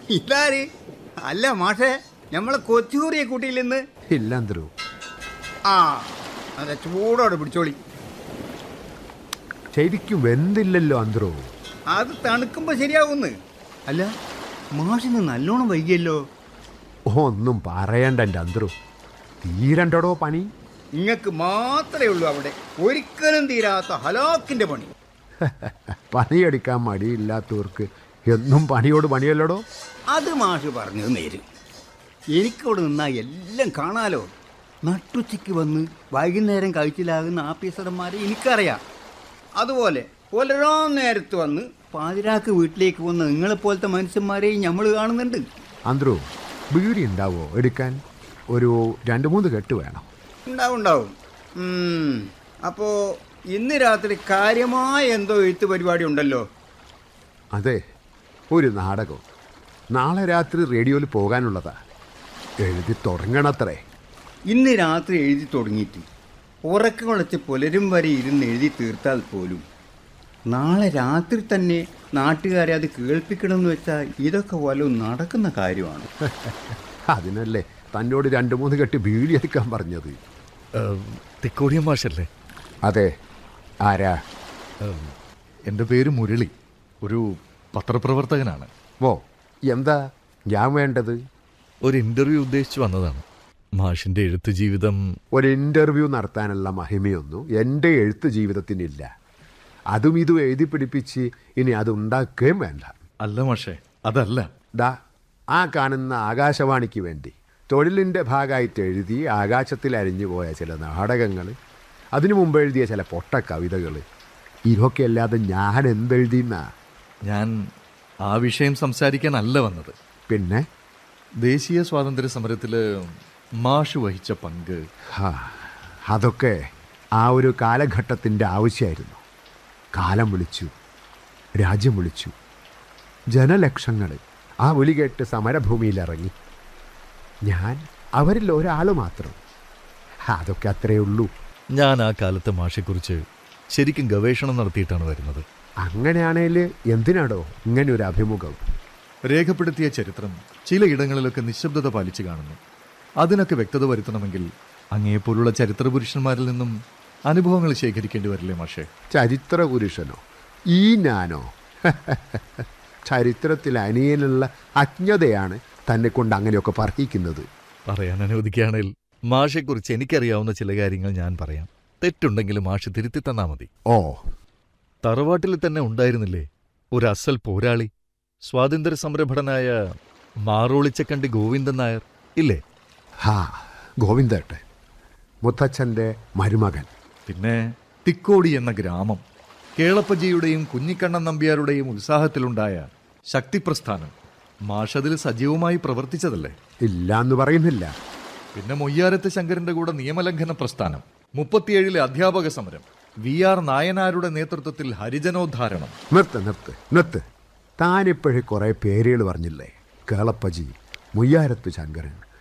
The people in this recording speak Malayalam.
ഇതാര് അല്ല മാഷേ നമ്മളെ കൊച്ചൂറിയെ കൂട്ടിയിൽ നിന്ന് ഇല്ല അന്തരു ആ അതെ ചൂടോടെ പിടിച്ചോളി ശരിക്കും വെന്തില്ലല്ലോ അന്തരു അത് തണുക്കുമ്പോ ശരിയാവുന്ന് അല്ല മാഷിന്ന് നല്ലോണം വൈകിയല്ലോ ഒന്നും പറയണ്ട എൻ്റെ അന്തരു തീരണ്ടടോ പണി നിങ്ങൾക്ക് മാത്രമേ ഉള്ളൂ അവിടെ ഒരിക്കലും തീരാത്ത ഹലാക്കിന്റെ പണി പണിയെടുക്കാൻ മടിയില്ലാത്തവർക്ക് എന്നും പണിയോട് പണിയല്ലടോ അത് മാഷ് പറഞ്ഞത് നേര് എനിക്കവിടെ നിന്നാ എല്ലാം കാണാലോ നട്ടുച്ചയ്ക്ക് വന്ന് വൈകുന്നേരം കഴിച്ചിലാകുന്ന ആഫീസർമാരെ എനിക്കറിയാം അതുപോലെ പുലരാൻ നേരത്ത് വന്ന് പാതിരാക്ക് വീട്ടിലേക്ക് വന്ന നിങ്ങളെപ്പോലത്തെ മനുഷ്യന്മാരെയും നമ്മൾ കാണുന്നുണ്ട് അന്തരു ബീഡി ഉണ്ടാവോ എടുക്കാൻ ഒരു രണ്ട് മൂന്ന് കെട്ട് വേണം ഉണ്ടാവും ഉണ്ടാവും ഉം, അപ്പോ ഇന്ന് രാത്രി കാര്യമായ എന്തോ എഴുത്ത് പരിപാടി ഉണ്ടല്ലോ അതെ ഒരു നാടകം നാളെ രാത്രി റേഡിയോയിൽ പോകാനുള്ളതാ എഴുതി തുടങ്ങണത്രേ ഇന്ന് രാത്രി എഴുതി തുടങ്ങിയിട്ട് ഉറക്കം വിളച്ച് പുലരും വരെ ഇരുന്ന് എഴുതി തീർത്താൽ പോലും നാളെ രാത്രി തന്നെ നാട്ടുകാരെ അത് കേൾപ്പിക്കണമെന്ന് വെച്ചാൽ ഇതൊക്കെ വല്ലതും നടക്കുന്ന കാര്യമാണ് അതിനല്ലേ തന്നോട് രണ്ട് മൂന്ന് കെട്ട് ബീഡി എടുക്കാൻ പറഞ്ഞത് തിക്കോടിയൻ മാഷല്ലേ അതെ ആരാ ഏം, എൻ്റെ പേര് മുരളി ഒരു പത്രപ്രവർത്തകനാണ് ഓ എന്താ ഞാൻ വേണ്ടത് ഒരു ഇൻ്റർവ്യൂ ഉദ്ദേശിച്ച് വന്നതാണ് മാഷിൻ്റെ എഴുത്ത് ജീവിതം ഒരു ഇൻ്റർവ്യൂ നടത്താനുള്ള മഹിമയൊന്നും എൻ്റെ എഴുത്ത് ജീവിതത്തിനില്ല അതും ഇതും എഴുതി പിടിപ്പിച്ച് ഇനി അത് ഉണ്ടാക്കുകയും വേണ്ട അല്ല മാഷേ അതല്ല ദാ ആ കാണുന്ന ആകാശവാണിക്ക് വേണ്ടി തൊഴിലിൻ്റെ ഭാഗമായിട്ട് എഴുതി ആകാശത്തിൽ അരിഞ്ഞു പോയ ചില നാടകങ്ങൾ അതിനു മുമ്പ് എഴുതിയ ചില പൊട്ട കവിതകൾ ഇതൊക്കെ അല്ലാതെ ഞാൻ എന്തെഴുതിയെന്നാ ഞാൻ ആ വിഷയം സംസാരിക്കാനല്ല വന്നത് പിന്നെ ദേശീയ സ്വാതന്ത്ര്യ സമരത്തിൽ മാഷ് വഹിച്ച പങ്ക് ഹാ, അതൊക്കെ ആ ഒരു കാലഘട്ടത്തിൻ്റെ ആവശ്യമായിരുന്നു കാലം വിളിച്ചു രാജ്യം വിളിച്ചു ജനലക്ഷങ്ങൾ ആ വിളി കേട്ട് സമരഭൂമിയിലിറങ്ങി ഞാൻ അവരിൽ ഒരാൾ മാത്രം അതൊക്കെ അത്രയേ ഉള്ളൂ ഞാൻ ആ കാലത്തെ മാഷെക്കുറിച്ച് ശരിക്കും ഗവേഷണം നടത്തിയിട്ടാണ് വരുന്നത് അങ്ങനെയാണേൽ എന്തിനാടോ ഇങ്ങനെ ഒരു അഭിമുഖം രേഖപ്പെടുത്തിയ ചരിത്രം ചിലയിടങ്ങളിലൊക്കെ നിശബ്ദത പാലിച്ചു കാണുന്നു അതിനൊക്കെ വ്യക്തത വരുത്തണമെങ്കിൽ അങ്ങേപ്പോലുള്ള ചരിത്ര പുരുഷന്മാരിൽ നിന്നും അനുഭവങ്ങൾ ശേഖരിക്കേണ്ടി വരില്ലേ മാഷേ ചരിത്ര പുരുഷനോ ഈ ഞാനോ ചരിത്രത്തിൽ അനിയനുള്ള അജ്ഞതയാണ് തന്നെ കൊണ്ട് അങ്ങനെയൊക്കെ പറയിക്കുന്നത് പറയാൻ അനുവദിക്കുകയാണെങ്കിൽ മാഷെക്കുറിച്ച് എനിക്കറിയാവുന്ന ചില കാര്യങ്ങൾ ഞാൻ പറയാം തെറ്റുണ്ടെങ്കിൽ മാഷ് തിരുത്തി തന്നാ മതി ഓ തറവാട്ടിൽ തന്നെ ഉണ്ടായിരുന്നില്ലേ ഒരു അസൽ പോരാളി സ്വാതന്ത്ര്യ സമരഭടനായ മാറോളിച്ചക്കണ്ടി ഗോവിന്ദൻ നായർ ഇല്ലേ ഹാ ഗോവിന്ദേട്ടൻ മുത്തച്ഛൻ്റെ മരുമകൻ പിന്നെ തിക്കോടി എന്ന ഗ്രാമം കേളപ്പജിയുടെയും കുഞ്ഞിക്കണ്ണൻ നമ്പ്യാരുടെയും ഉത്സാഹത്തിലുണ്ടായ ശക്തിപ്രസ്ഥാനം മാഷതിൽ സജീവമായി പ്രവർത്തിച്ചതല്ലേ ഇല്ല എന്ന് പറയുന്നില്ല പിന്നെ മൊയ്യാരത്ത് ശങ്കരന്റെ കൂടെ നിയമലംഘന പ്രസ്ഥാനം മുപ്പത്തിയേഴിലെ അധ്യാപക സമരം വി ആർ നായനാരുടെ നേതൃത്വത്തിൽ ഹരിജനോദ്ധാരണം നിർത്ത് നിർത്ത് നിർത്ത് താനിപ്പോഴേ കുറേ പേരുകൾ പറഞ്ഞില്ലേ കേളപ്പജി മുയ്യാരത്ത് ശങ്കരൻ